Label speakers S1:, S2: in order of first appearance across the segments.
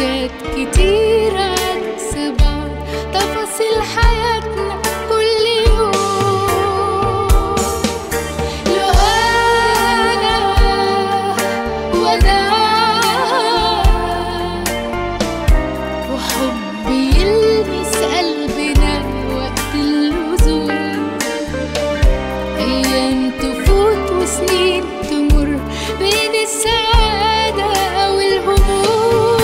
S1: حاجات كتير عكس بعض تفاصيل حياتنا كل يوم لو أنا وأنا وحب يلمس قلبنا وقت اللزوم أيام تفوت وسنين تمر بين السعادة والهموم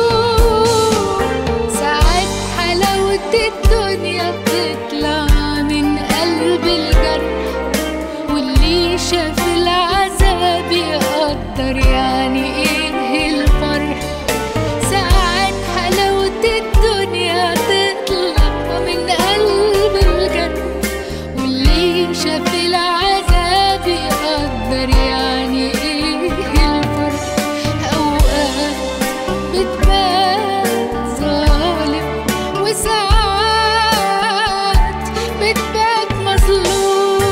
S1: ساعات حلاوة الدنيا بتطلع من قلب الجرح واللي شاف العذاب يقدر يعني ايه الفرح ساعات حلاوة الدنيا تطلع من قلب الجنة واللي شاف العذاب يقدر يعني ايه الفرح اوقات بتبان ظالم وساعات بتبان مظلوم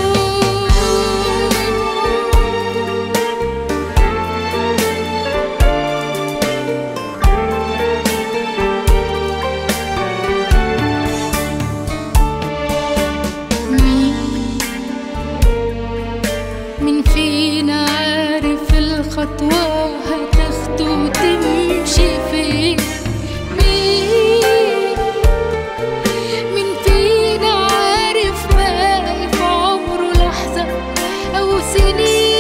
S1: مين مين فينا عارف الخطوة هتاخده وتمشي فين مين مين فينا عارف باقي في عمره لحظة أو سنين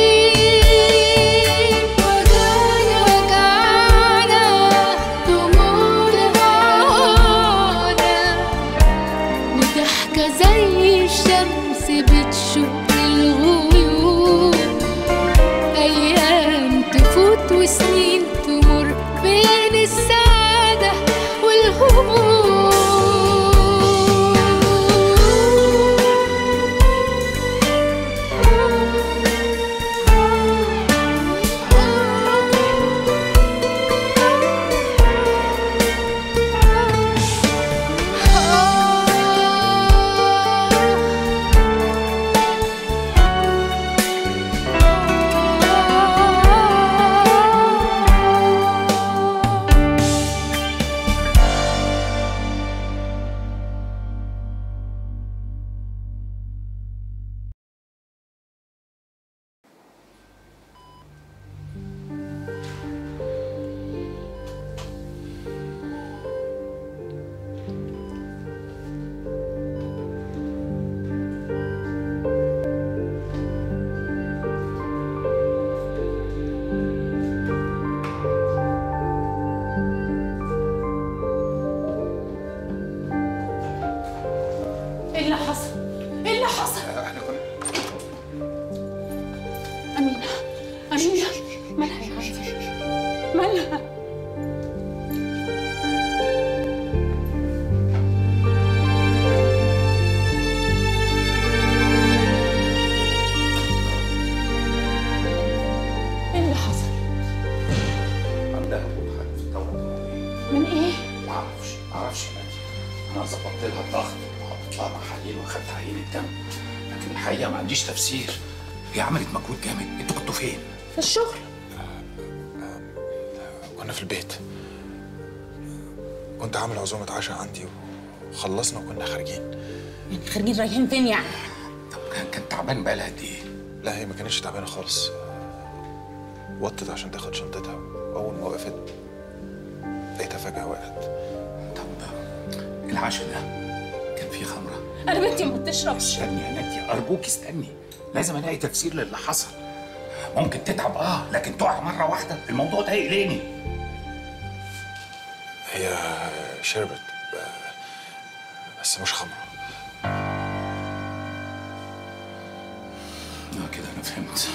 S1: وجعنا وجعنا دموعنا معانا وضحكة زي الشمس بتشق الغيوم أيام تفوت وسنين تمر بين السعادة
S2: ايه اللي حصل؟ ايه اللي حصل؟
S3: احنا كنا
S2: أمينة أمينة مالها يا عزيزي؟ مالها؟ ايه اللي حصل؟
S3: عندها بكره في الدوره
S2: من ايه؟
S3: ما اعرفش ما اعرفش يا نادي انا ظبطت لها الضغط وحطيت لها محاليل واخدت عينه دم لكن الحقيقه ما عنديش تفسير هي عملت مجهود جامد انتوا كنتوا فين؟
S2: في الشغل
S4: كنا في البيت كنت عامل عزومة عشاء عندي وخلصنا وكنا خارجين
S2: يعني خارجين رايحين فين يعني؟
S3: طب كان كان تعبان بقالها قد ايه؟
S4: لا هي ما كانتش تعبانة خالص وطت عشان تاخد شنطتها وأول ما وقفت لقيتها فجأة وقعت
S3: طب العشاء ده كان فيه خمره
S2: أنا بنتي ما بتشربش
S3: استني يا نادية ارجوك استني لازم الاقي تفسير للي حصل ممكن تتعب اه لكن تقع مره واحده الموضوع ده يقلقني
S4: هي شربت ب- بس مش خمرة
S3: اه كده انا فهمت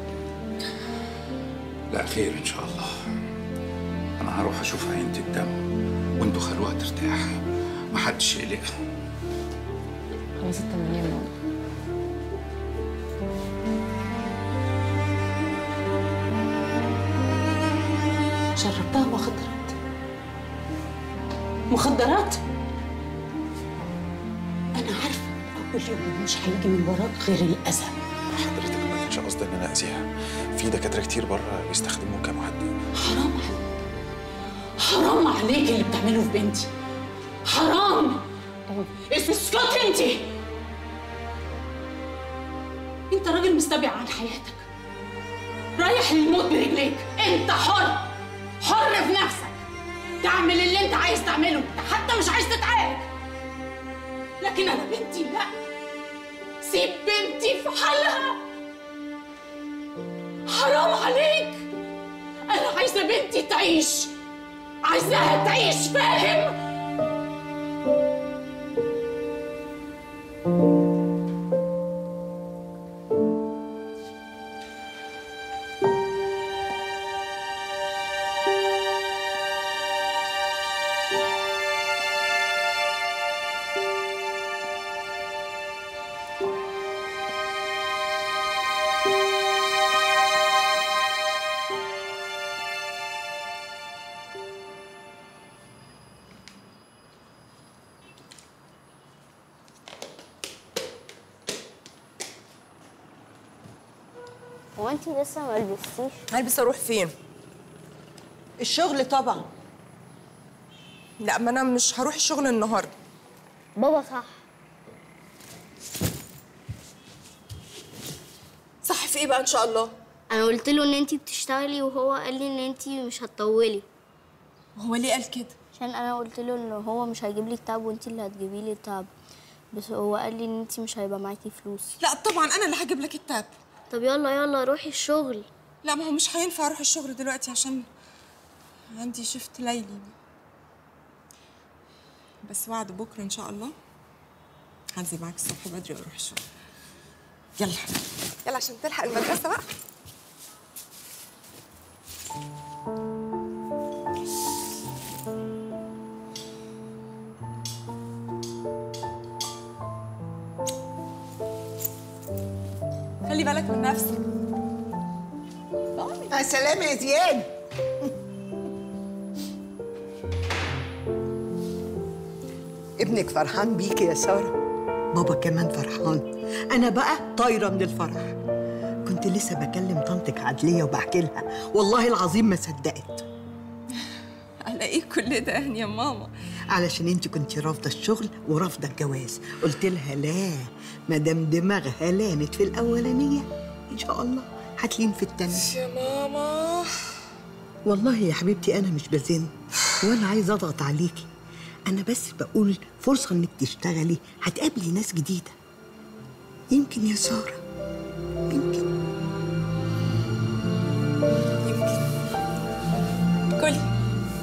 S3: لا خير ان شاء الله انا هروح اشوف عينة الدم وانتوا خلوها ترتاح محدش يقلقها
S2: خلاص التمانية يا ماما شربتها مخدرات مخدرات انا عارفه اول يوم مش هيجي من وراك غير الاذى
S4: حضرتك ما كانش قصدي إن أنا أذيها في دكاترة كتير بره بيستخدموا كمهدئ
S2: حرام عليك حرام عليك اللي بتعمله في بنتي حرام اسكتي انت انت راجل مستبع عن حياتك رايح للموت برجليك انت حر حر في نفسك تعمل اللي انت عايز تعمله انت حتى مش عايز تتعالج لكن انا بنتي لا سيب بنتي في حالها حرام عليك انا عايزه بنتي تعيش عايزاها تعيش فاهم
S5: هو انت لسه ما لبستيش
S6: هلبس اروح فين
S7: الشغل طبعا
S6: لا ما انا مش هروح الشغل النهارده
S5: بابا صح
S6: صح في ايه بقى ان شاء الله
S5: انا قلت له ان انت بتشتغلي وهو قال لي ان انت مش هتطولي
S6: هو ليه قال كده
S5: عشان انا قلت له ان هو مش هيجيب لي كتاب وانت اللي هتجيبي لي كتاب بس هو قال لي ان انت مش هيبقى معاكي فلوس
S6: لا طبعا انا اللي هجيب لك التاب
S5: طب يلا يلا روحي الشغل
S6: لا ما هو مش هينفع اروح الشغل دلوقتي عشان عندي شفت ليلي بس وعد بكره ان شاء الله هنزل معاك الصبح بدري واروح الشغل يلا يلا عشان تلحق المدرسه بقى خلي بالك من نفسك
S7: مع السلامة يا زياد ابنك فرحان بيك يا سارة بابا كمان فرحان أنا بقى طايرة من الفرح كنت لسه بكلم طنطك عدلية وبحكي لها والله العظيم ما صدقت
S6: على ايه كل ده يا ماما
S7: علشان انت كنت رافضة الشغل ورافضة الجواز قلت لها لا ما دام دماغها لانت في الأولانية إن شاء الله هتلين في التانية
S6: يا ماما
S7: والله يا حبيبتي أنا مش بزن ولا عايزة أضغط عليكي أنا بس بقول فرصة إنك تشتغلي هتقابلي ناس جديدة يمكن يا سارة يمكن
S6: يمكن كلي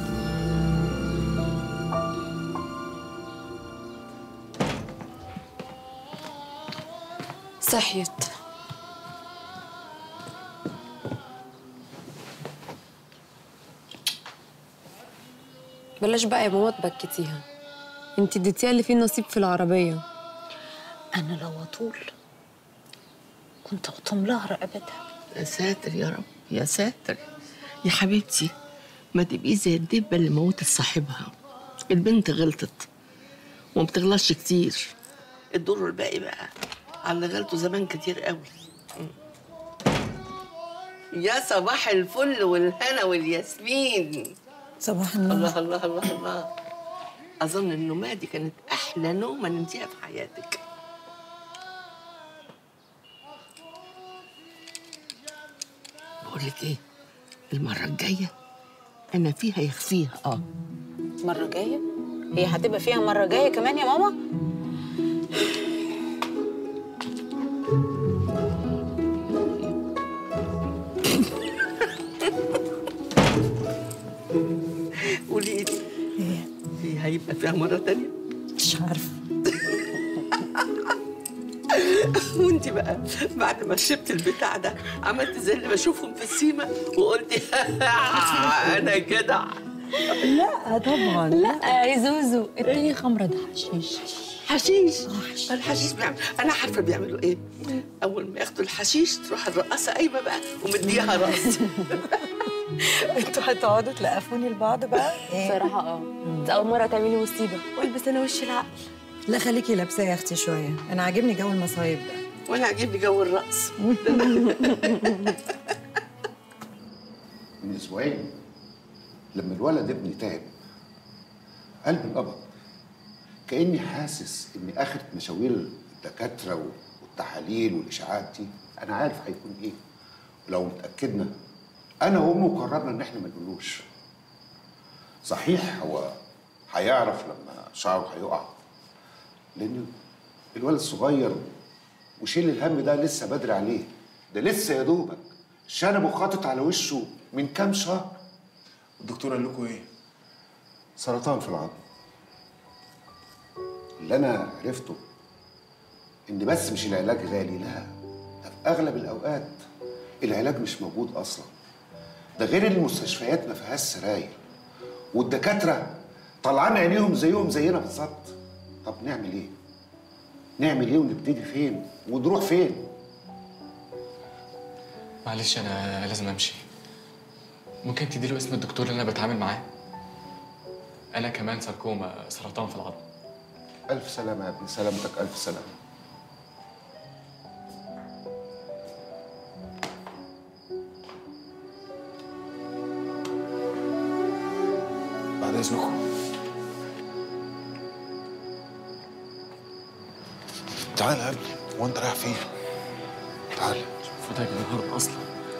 S8: صحيت بلاش بقى يا ماما تبكتيها انت اديتيها اللي فيه نصيب في العربية
S2: انا لو اطول كنت اقطم لها رقبتها
S9: يا ساتر يا رب يا ساتر يا حبيبتي ما تبقي زي الدبة اللي موتت صاحبها البنت غلطت وما بتغلطش كتير الدور الباقي بقى على اللي غلطوا زمان كتير قوي يا صباح الفل والهنا والياسمين
S2: صباح
S9: الله الله الله الله اظن النومه دي كانت احلى نومه نمتيها في حياتك بقول لك ايه المره الجايه انا فيها يخفيها اه
S2: مرة جاية هي هتبقى فيها مرة جاية كمان يا ماما
S9: قولي لي هي هيبقى فيها مره تانية
S2: مش عارفة
S9: وانت بقى بعد ما شربت البتاع ده عملت زي اللي بشوفهم في السيما وقلت انا جدع
S2: لا طبعا
S8: لا يا زوزو التاني خمرة ده حشيش
S9: حشيش الحشيش بيعمل انا عارفه بيعملوا ايه اول ما ياخدوا الحشيش تروح الرقاصه قايمه بقى ومديها راس
S2: انتوا هتقعدوا تلقفوني لبعض بقى
S8: صراحة اه دي أول مرة تعملي مصيبة والبس أنا وش العقل
S10: لا خليكي لابسه يا اختي شويه انا عاجبني جو المصايب ده
S9: وانا عاجبني جو الرقص
S3: من اسبوعين
S11: لما الولد ابني تعب قلبي انقبض كاني حاسس ان اخره مشاوير الدكاتره والتحاليل والاشاعات دي انا عارف هيكون ايه ولو متاكدنا انا وامه قررنا ان احنا ما نقولوش صحيح هو هيعرف لما شعره هيقع لان الولد صغير وشيل الهم ده لسه بدري عليه ده لسه يا دوبك شنبه خاطط على وشه من كام شهر
S4: الدكتور قال لكم ايه؟
S11: سرطان في العظم اللي انا عرفته ان بس مش العلاج غالي لا ده في اغلب الاوقات العلاج مش موجود اصلا ده غير المستشفيات ما فيهاش سراير والدكاتره طلعان عينيهم زيهم زينا بالظبط طب نعمل ايه نعمل ايه ونبتدي فين ونروح فين
S12: معلش انا لازم امشي ممكن تديله اسم الدكتور اللي انا بتعامل معاه انا كمان ساركوما سرطان في العظم
S11: الف سلامه يا ابني سلامتك الف سلامه
S4: بعد اذنكم تعال يا ابني هو انت رايح فين؟ تعال
S12: المفروض اجي النهارده اصلا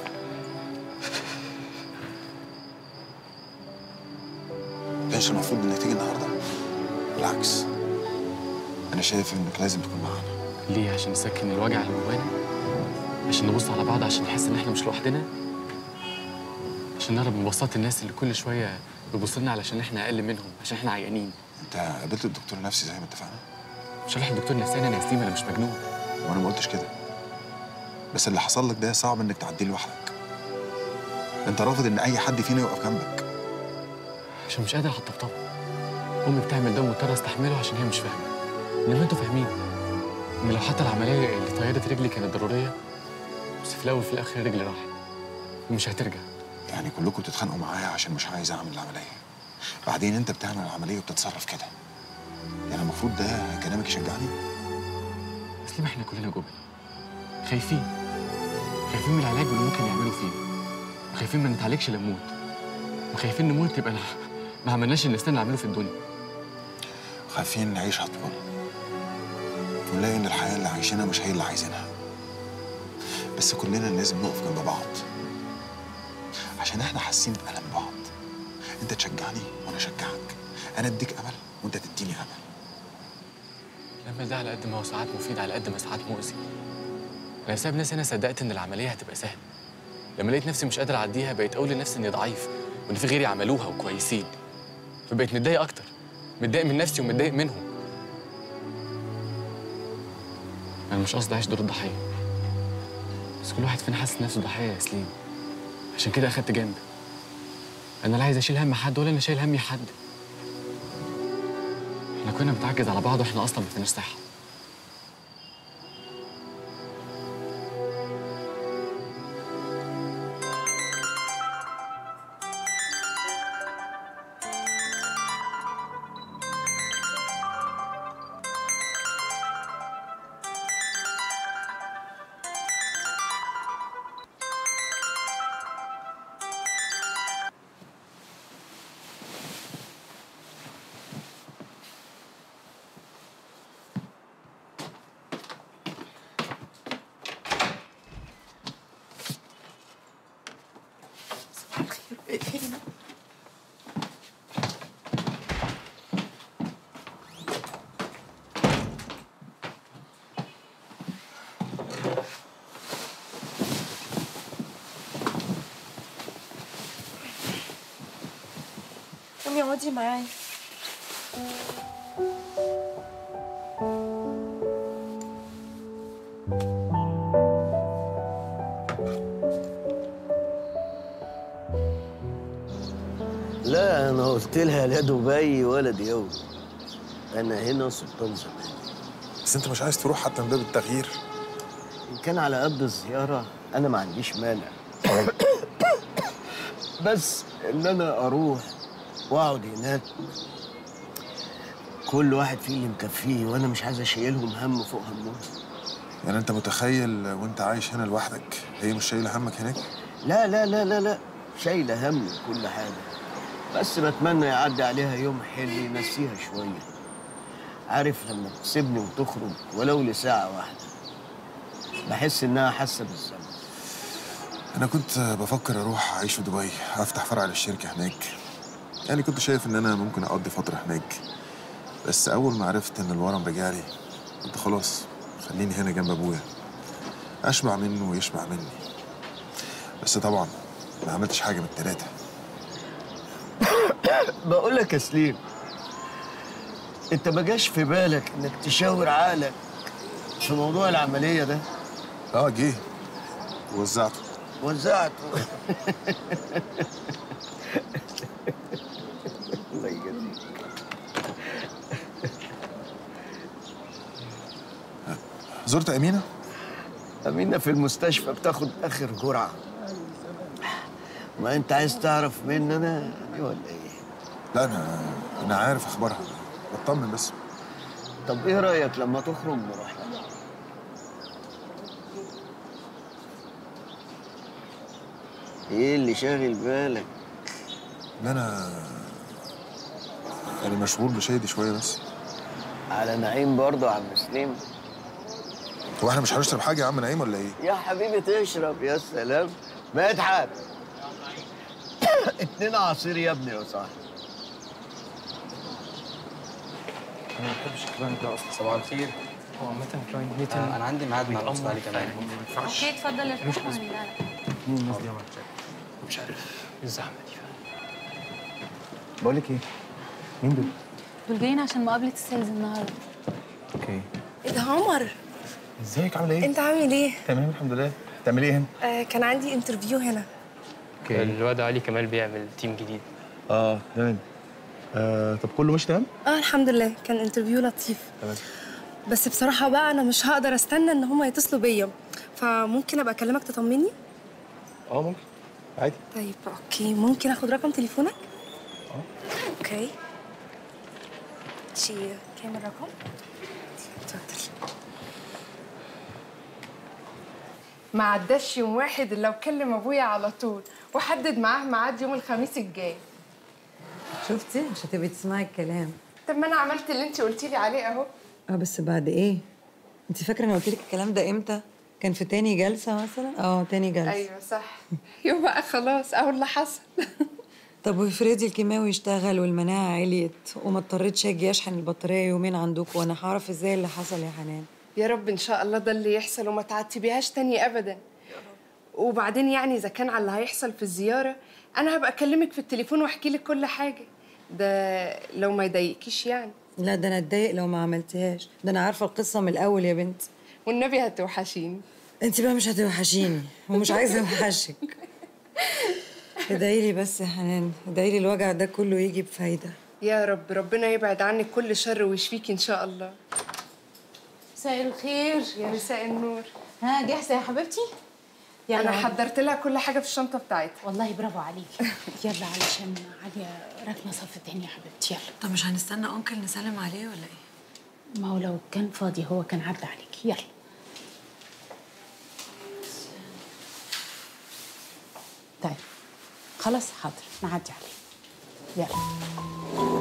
S4: كانش المفروض انك تيجي النهارده بالعكس انا شايف انك لازم تكون معانا
S12: ليه عشان نسكن الوجع اللي جوانا عشان نبص على بعض عشان نحس ان احنا مش لوحدنا عشان نهرب من بساط الناس اللي كل شويه بيبصوا لنا علشان احنا اقل منهم عشان احنا عيانين
S4: انت قابلت الدكتور النفسي زي ما اتفقنا
S12: مش رايح الدكتور نفساني انا ياسين انا مش مجنون
S4: وانا ما قلتش كده بس اللي حصل لك ده صعب انك تعديه لوحدك انت رافض ان اي حد فينا يقف جنبك
S12: عشان مش قادر اطبطب امي بتعمل ده ومضطره استحمله عشان هي مش فاهمه انما انتوا فاهمين ان لو حتى العمليه اللي طيرت رجلي كانت ضروريه بس في الاول وفي الاخر رجلي راحت ومش هترجع
S4: يعني كلكم بتتخانقوا معايا عشان مش عايز اعمل العمليه بعدين انت بتعمل العمليه وبتتصرف كده يعني المفروض ده كلامك يشجعني
S12: بس ليه ما احنا كلنا جبن خايفين خايفين من العلاج واللي ممكن يعملوا فينا وخايفين ما نتعالجش لنموت وخايفين نموت يبقى أنا- ما عملناش اللي نستنى نعمله في الدنيا
S4: خايفين نعيش هطول ونلاقي ان الحياه اللي عايشينها مش هي اللي عايزينها بس كلنا لازم نقف جنب بعض عشان احنا حاسين بألم بعض انت تشجعني وانا اشجعك انا اديك امل وانت تديني امل
S12: الامل ده على قد ما هو ساعات مفيد على قد ما ساعات مؤذي انا بسبب ناس هنا صدقت ان العمليه هتبقى سهله لما لقيت نفسي مش قادر اعديها بقيت اقول لنفسي اني ضعيف وان في غيري عملوها وكويسين فبقيت متضايق اكتر متضايق من نفسي ومتضايق منهم انا مش قصدي اعيش دور الضحيه بس كل واحد فينا حاسس نفسه ضحيه يا سليم عشان كده اخدت جنب انا لا عايز اشيل هم حد ولا انا شايل همي حد احنا كنا بنتعجز على بعض واحنا اصلا ما فيناش صحه
S6: قومي اقعدي معايا
S13: لا انا قلت لها لا دبي ولا ديوي انا هنا سلطان زمان
S4: بس انت مش عايز تروح حتى من باب التغيير
S13: ان كان على قد الزياره انا ما عنديش مانع بس ان انا اروح واقعد هناك كل واحد فيه اللي مكفيه وانا مش عايز اشيلهم هم فوق همهم
S4: يعني انت متخيل وانت عايش هنا لوحدك هي مش شايله همك هناك
S13: لا لا لا لا لا شايله هم كل حاجه بس بتمنى يعدي عليها يوم حلو ينسيها شويه عارف لما تسيبني وتخرج ولو لساعه واحده بحس انها حاسه بالذنب
S4: انا كنت بفكر اروح اعيش في دبي افتح فرع للشركه هناك يعني كنت شايف ان انا ممكن اقضي فتره هناك بس اول ما عرفت ان الورم رجالي قلت خلاص خليني هنا جنب ابويا اشبع منه ويشبع مني بس طبعا ما عملتش حاجه من التلاته
S13: بقول لك يا سليم انت ما جاش في بالك انك تشاور عقلك في موضوع العمليه ده
S4: اه جه وزعته
S13: وزعته الله يجازيك
S4: زرت امينه
S13: أمينة في المستشفى بتاخد آخر جرعة ما أنت عايز تعرف مني أنا دي ولا إيه؟
S4: لا انا انا عارف اخبارها بطمن بس
S13: طب إيه رأيك لما تخرج نروح لها؟ إيه اللي شاغل بالك؟
S4: ان انا يعني مشغول بشادي شويه بس
S13: على نعيم برضه يا عم سليم
S4: هو احنا مش هنشرب حاجه يا عم نعيم ولا ايه؟
S13: يا حبيبي تشرب يا سلام مدحت اتنين عصير يا ابني يا صاحبي
S14: انا ما بحبش الكلاينت ده اصلا صباح الخير هو عامة كلاينت ميتنج انا عندي ميعاد مع الاستاذ علي كمان ما ينفعش
S15: اوكي اتفضل
S14: مش
S15: ارتاح
S14: قصدي. مين الناس دي يا عمر؟ مش عارف ايه الزحمه دي بقول لك ايه مين دول؟
S15: دول جايين عشان مقابلة السيلز النهارده
S14: اوكي
S16: ايه ده عمر
S14: ازيك عامله ايه؟
S16: انت عامل ايه
S14: تمام الحمد لله بتعملي ايه هنا؟
S16: آه كان عندي انترفيو هنا
S14: اوكي
S17: الواد علي كمال بيعمل تيم جديد
S14: اه تمام آه طب كله مش تمام؟
S16: اه الحمد لله كان انترفيو لطيف
S14: تمام
S16: بس بصراحه بقى انا مش هقدر استنى ان هم يتصلوا بيا فممكن ابقى اكلمك تطمني
S14: اه ممكن عادي
S16: طيب اوكي ممكن اخد رقم تليفونك اوكي شي كام الرقم اتفضل
S18: ما عداش يوم واحد الا وكلم ابويا على طول وحدد معاه ميعاد يوم الخميس الجاي
S10: شفتي مش هتبقي تسمعي الكلام
S18: طب ما انا عملت اللي انت قلتي لي عليه اهو
S10: اه بس بعد ايه انت فاكره انا قلت لك الكلام ده امتى كان في تاني جلسه مثلا اه تاني جلسه
S18: ايوه صح يوم بقى خلاص اهو اللي حصل
S10: طب وافرضي الكيماوي اشتغل والمناعه عليت وما اضطريتش اجي اشحن البطاريه يومين عندكم وانا هعرف ازاي اللي حصل يا حنان
S18: يا رب ان شاء الله ده اللي يحصل وما تعتبيهاش تاني ابدا وبعدين يعني اذا كان على اللي هيحصل في الزياره انا هبقى اكلمك في التليفون واحكي لك كل حاجه ده لو ما يضايقكيش يعني
S10: لا ده انا اتضايق لو ما عملتهاش ده انا عارفه القصه من الاول يا بنتي
S18: والنبي هتوحشيني
S10: انت بقى مش هتوحشيني ومش عايزه اوحشك ادعي لي بس يا حنان ادعي لي الوجع ده كله يجي بفايده
S18: يا رب ربنا يبعد عنك كل شر ويشفيكي ان شاء الله
S2: مساء الخير
S18: يا مساء النور
S2: ها جاهزه يا حبيبتي يلا
S18: انا حضرت لها كل حاجه في الشنطه بتاعتها
S2: والله برافو عليكي يلا علشان عليا راكنه صف تاني يا حبيبتي يلا
S10: طب مش هنستنى انكل نسلم عليه ولا ايه
S2: ما هو لو كان فاضي هو كان عدى عليكي يلا طيب خلاص حاضر نعدي عليه يلا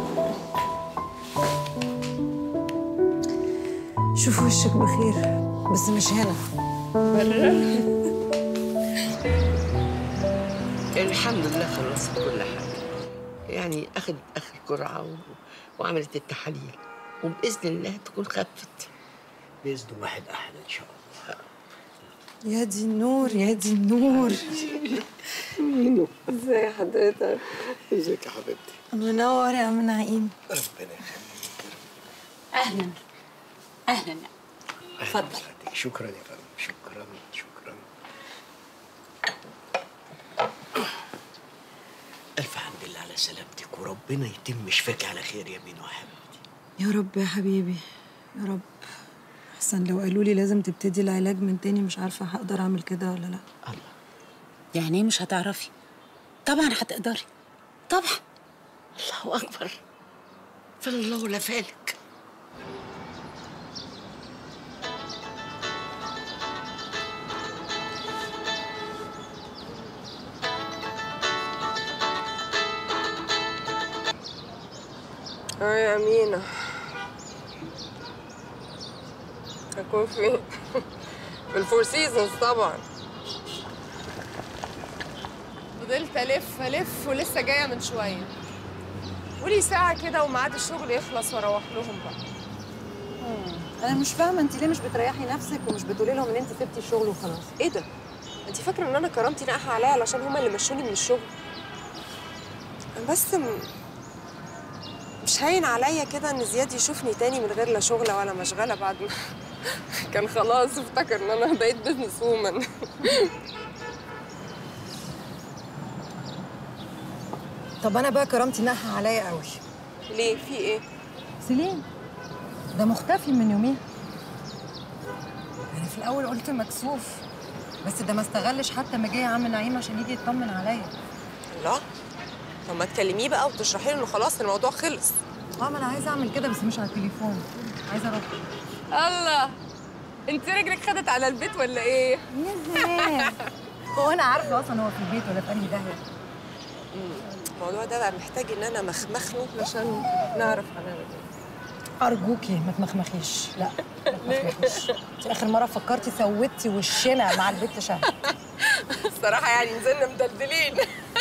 S10: شوف وشك بخير بس مش هنا
S9: الحمد لله خلصت كل حاجة يعني أخذت آخر جرعة و... وعملت التحاليل وبإذن الله تكون خفت
S13: بإذن واحد أحد إن شاء الله
S10: يا دي النور يا دي النور ازي حضرتك
S13: ازيك يا حبيبتي
S10: منور يا عم نعيم
S13: ربنا يخليك
S2: اهلا اهلا اتفضل
S13: شكرا يا فندم شكرا شكرا ألف حمد لله على سلامتك وربنا يتم شفاك على خير يا مين وحبيبتي
S10: يا رب يا حبيبي يا رب احسن لو قالوا لي لازم تبتدي العلاج من تاني مش عارفه هقدر اعمل كده ولا لا
S2: يعني ايه مش هتعرفي طبعا هتقدري طبعا
S9: الله أكبر فالله لا فالك
S6: اه يا أمينة هكون فين؟ في الفور سيزونز طبعا فضلت ألف ألف ولسه جاية من شوية ولي ساعة كده وميعاد الشغل يخلص وأروح لهم بقى
S10: انا مش فاهمه انت ليه مش بتريحي نفسك ومش بتقولي لهم ان انت سبتي الشغل وخلاص
S6: ايه ده؟ انت فاكرة ان انا كرامتي ناقحة عليا علشان هما اللي مشوني من الشغل؟ أنا بس م... مش هاين عليا كده ان زياد يشوفني تاني من غير لا شغلة ولا مشغلة بعد ما كان خلاص افتكر ان انا بقيت بزنس وومن
S10: طب انا بقى كرامتي ناقحه عليا قوي
S6: ليه في ايه؟
S10: سليم ده مختفي من يومين انا في الاول قلت مكسوف بس ده ما استغلش حتى ما جه عم نعيم عشان يجي يطمن عليا
S6: لا طب ما تكلميه بقى وتشرحي له انه خلاص الموضوع خلص
S10: اه ما انا عايزه اعمل كده بس مش على التليفون عايزه اروح
S6: الله انت رجلك خدت على البيت ولا ايه؟
S10: يا زمان هو انا عارفه اصلا هو في البيت ولا في انهي داهيه
S6: الموضوع ده بقى محتاج ان انا مخمخله عشان نعرف هنعمل ايه
S10: ارجوكي ما تمخمخيش لا ما تمخمخيش انت اخر مره فكرتي سوتي وشنا مع البت شهد
S6: الصراحة يعني نزلنا مدلدلين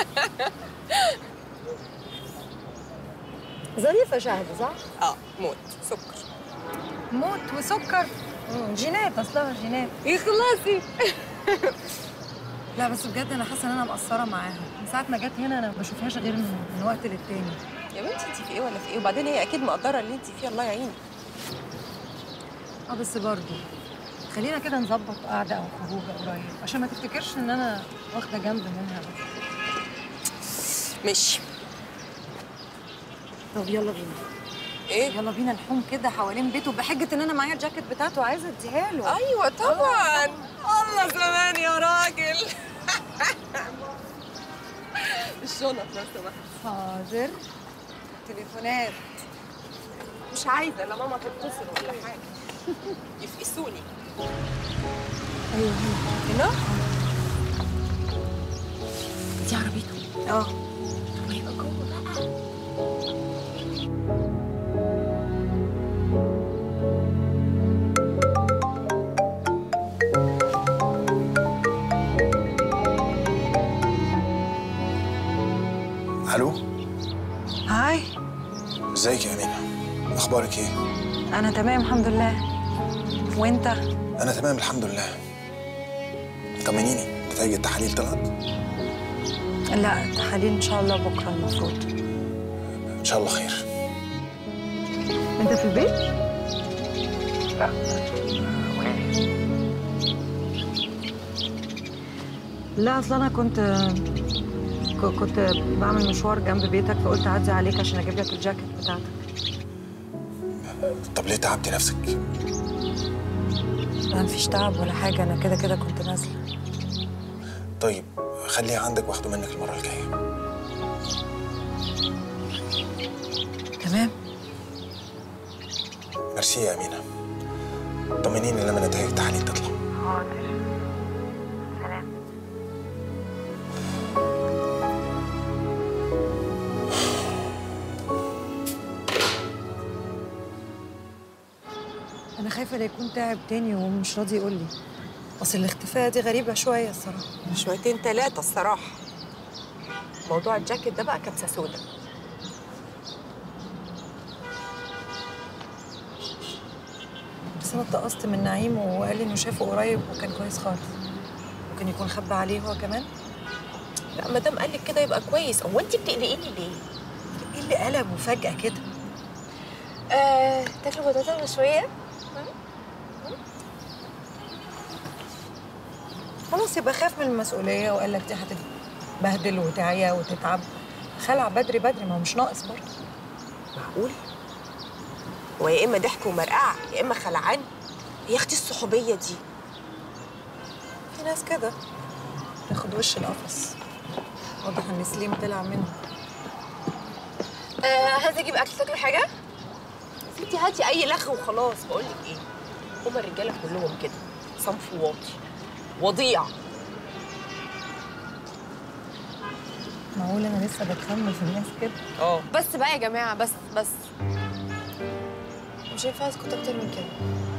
S10: ظريفه شهد صح؟
S6: اه موت سكر
S10: موت وسكر مم، جينات اصلها جينات
S6: يخلصي
S10: لا بس بجد انا حاسه ان انا مقصره معاها من ساعه ما جت هنا انا ما بشوفهاش غير من, من وقت للتاني
S6: يا بنتي انت في ايه ولا في ايه وبعدين هي اكيد مقدره اللي انت فيه الله يعينك
S10: اه بس برضه خلينا كده نظبط قعده او خروجه قريب عشان ما تفتكرش ان انا واخده جنب منها بس
S6: ماشي
S10: طب يلا بينا
S6: ايه
S10: يلا بينا نحوم كده حوالين بيته بحجه ان انا معايا الجاكيت بتاعته عايزه اديها له
S6: ايوه طبعا الله زمان يا راجل الشنط لو سمحت
S10: حاضر تليفونات
S6: مش عايزه لا ماما تتصل ولا حاجه يفقسوني
S10: ايوه
S6: هنا
S10: دي عربيته اه طب يبقى جوه بقى
S4: الو
S10: هاي
S4: ازيك يا امينه اخبارك ايه
S10: انا تمام الحمد لله وانت
S4: انا تمام الحمد لله طمنيني نتائج التحاليل طلعت
S10: لا التحاليل ان شاء الله بكره المفروض
S4: ان شاء الله خير
S10: انت في البيت
S4: لا
S10: لا اصل انا كنت ك- كنت بعمل مشوار جنب بيتك فقلت اعدي عليك عشان اجيب لك الجاكيت بتاعتك
S4: طب ليه تعبتي نفسك
S10: لا مفيش تعب ولا حاجه انا كده كده كنت نازله
S4: طيب خليها عندك واخده منك المره الجايه
S10: تمام
S4: ميرسي يا امينه طمنيني لما نتائج التحاليل تطلع
S10: حاضر سلام انا خايفه لا يكون تعب تاني ومش راضي يقول لي اصل الاختفاء دي غريبه شويه الصراحه
S6: شويتين ثلاثه الصراحه موضوع الجاكيت ده بقى كبسه سودا
S10: بس انا اتقصت من نعيم وقال لي انه شافه قريب وكان كويس خالص ممكن يكون خبى عليه هو كمان
S6: لا ما دام قال لك كده يبقى كويس هو انت بتقلقيني ليه؟
S10: ايه اللي قلب وفجاه كده
S6: آه تاكلوا بطاطا مشويه؟
S10: خلاص يبقى خاف من المسؤوليه وقال لك دي هتتبهدل وتعيا وتتعب خلع بدري بدري ما هو مش ناقص برضه
S6: معقول؟ هو يا اما ضحك ومرقعه يا اما خلعان يا اختي الصحوبيه دي
S10: في ناس كده تاخد وش القفص واضح ان سليم طلع منه
S6: آه عايزه اجيب اكل تاكلوا حاجه؟ يا ستي هاتي اي لخ وخلاص بقول لك ايه هما الرجاله كلهم كده صنف واطي وضيع
S10: معقول انا لسه بتخمل في الناس كده
S8: اه
S16: بس بقى يا جماعه بس بس مش هينفع اسكت اكتر من كده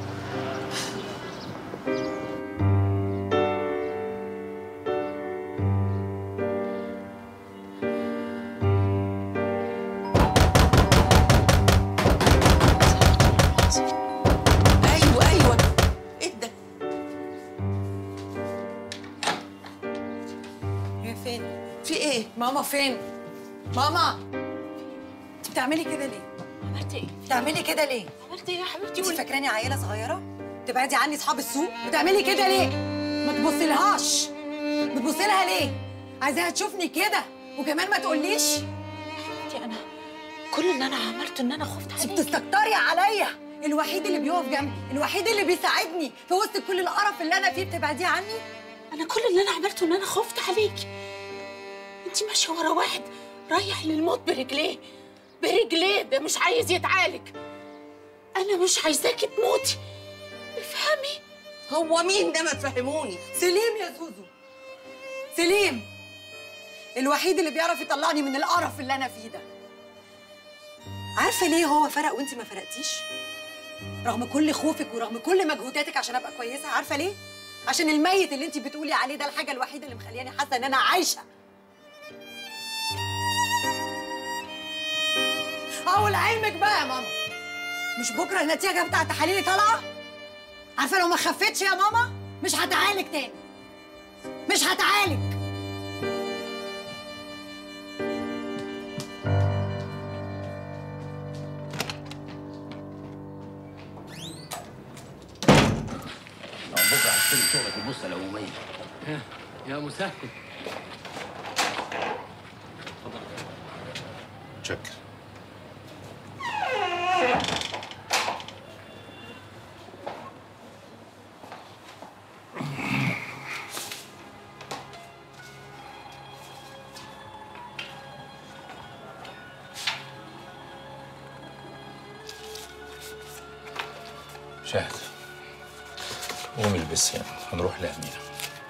S19: ايوه ايوه ايه ده
S20: هي فين؟
S19: في ايه
S20: ماما فين؟ ماما انت بتعملي كده ليه؟
S19: عملت ايه
S20: بتعملي كده ليه؟
S19: عملت ايه يا حبيبتي
S20: انت فاكراني عيله صغيره؟ تبعدي عني اصحاب السوق؟ بتعملي كده ليه؟ ما تبصيلهاش بتبصي لها ليه؟ عايزاها تشوفني كده وكمان ما تقوليش
S19: حبيبتي انا كل اللي انا عملته ان انا خفت
S20: انت
S19: عليك
S20: بتستكتري عليا الوحيد اللي بيقف جنبي الوحيد اللي بيساعدني في وسط كل القرف اللي انا فيه بتبعديه عني
S19: انا كل اللي انا عملته ان انا خفت عليك انت ماشيه ورا واحد رايح للموت برجليه برجليه ده مش عايز يتعالج انا مش عايزاكي تموتي افهمي
S20: هو مين ده ما تفهموني سليم يا زوزو سليم الوحيد اللي بيعرف يطلعني من القرف اللي انا فيه ده عارفه ليه هو فرق وانت ما فرقتيش رغم كل خوفك ورغم كل مجهوداتك عشان ابقى كويسه عارفه ليه عشان الميت اللي انت بتقولي عليه ده الحاجه الوحيده اللي مخلياني حاسه ان انا عايشه اه لعلمك بقى يا ماما مش بكره النتيجه بتاعت تحاليلي طالعه عارفه لو ما خفتش يا ماما مش هتعالج تاني مش هتعالج
S21: بكره هشتري شغلك البوسطه العموميه
S12: يا مسهل
S3: شكر شاهد قوم البس يعني هنروح لأمينة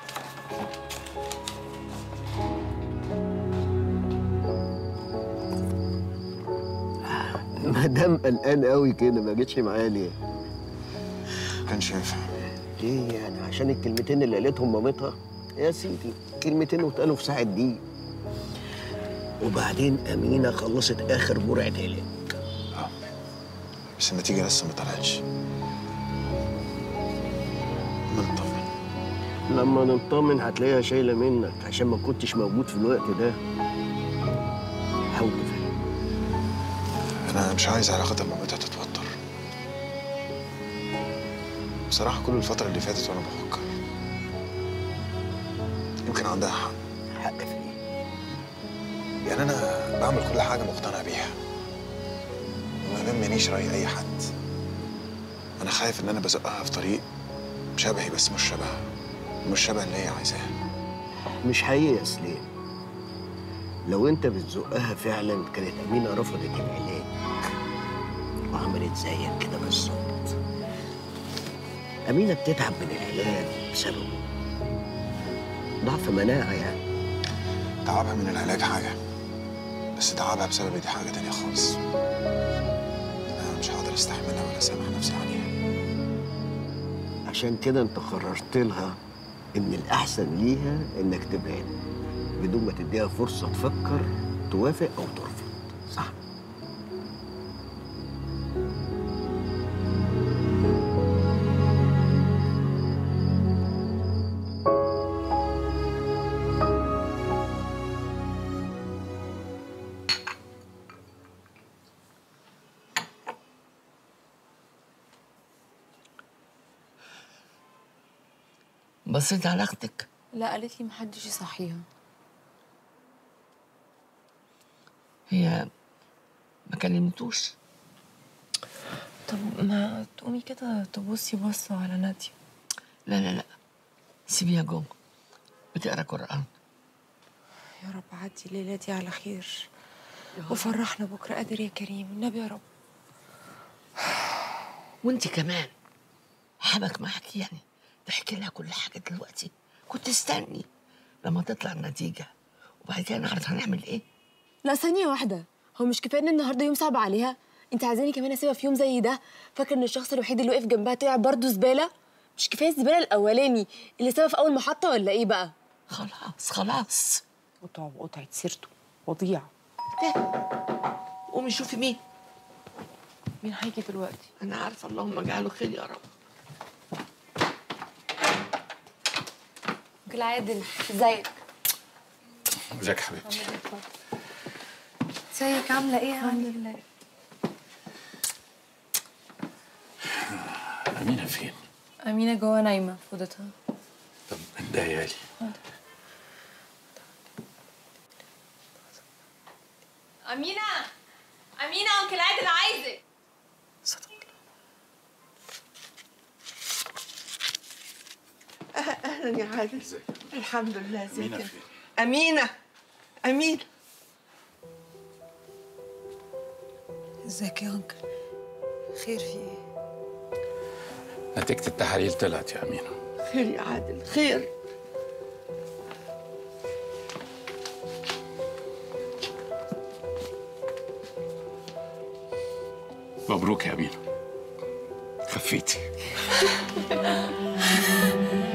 S13: ما دام قلقان قوي كده ما جيتش معايا ليه؟
S4: كانش ينفع
S13: ليه يعني عشان الكلمتين اللي قالتهم مامتها يا سيدي كلمتين واتقالوا في ساعة دي وبعدين أمينة خلصت آخر جرعة علاج
S4: بس النتيجة لسه ما طلعتش ما نطمن
S13: لما نطمن هتلاقيها شايلة منك عشان ما كنتش موجود في الوقت ده حاول تفهم
S4: أنا مش عايز علاقتها بمامتها تتوتر بصراحة كل الفترة اللي فاتت وأنا بفكر يمكن عندها حق
S13: حق في إيه؟
S4: يعني أنا بعمل كل حاجة مقتنع بيها وما بيهمنيش رأي أي حد أنا خايف إن أنا بزقها في طريق شبهي بس مش شبهها مش شبه اللي هي عايزاه
S13: مش حقيقي يا سليم لو انت بتزقها فعلا كانت امينه رفضت العلاج وعملت زيك كده بالظبط امينه بتتعب من العلاج بسببه ضعف مناعه يعني
S4: تعبها من العلاج حاجة بس تعبها بسبب دي حاجة تانية خالص أنا مش هقدر استحملها ولا سامح نفسي عليها
S13: عشان كده انت قررت لها ان الاحسن ليها انك تبعد بدون ما تديها فرصه تفكر توافق او ترفض صح
S9: بصيت على اختك
S15: لا قالت لي محدش يصحيها
S9: هي ما كلمتوش
S15: طب ما تقومي كده تبصي بصة على نادية
S9: لا لا لا سيبيها جوه بتقرا قران
S18: يا رب عدي الليلة دي على خير وفرحنا بكرة قادر يا كريم النبي يا رب
S9: وانت كمان حبك معاك يعني تحكي لها كل حاجه دلوقتي كنت استني لما تطلع النتيجه وبعد كده نعرف هنعمل ايه
S15: لا ثانية واحدة هو مش كفاية ان النهارده يوم صعب عليها انت عايزاني كمان اسيبها في يوم زي ده فاكر ان الشخص الوحيد اللي وقف جنبها طلع برضه زبالة مش كفاية الزبالة الاولاني اللي سابها في اول محطة ولا ايه بقى
S9: خلاص خلاص
S15: قطع وقطعة سيرته وضيع
S9: قومي شوفي مين
S15: مين هيجي دلوقتي
S9: انا عارفه اللهم اجعله خير يا رب
S15: انكل عادل ازيك
S3: ازيك يا حبيبتي
S16: ازيك عامله ايه الحمد
S15: لله
S3: امينه فين؟
S15: امينه جوه نايمه في اوضتها
S3: طب اندهيها لي
S15: امينه امينه انكل عادل عايزك
S9: اهلا يا عادل الحمد لله ازيك
S3: أمينة
S9: يا-
S3: فين؟
S9: امينه امينه
S20: ازيك يا انكل خير في ايه
S3: نتيجة التحاليل طلعت يا أمينة
S9: خير يا عادل خير
S3: مبروك يا أمينة خفيتي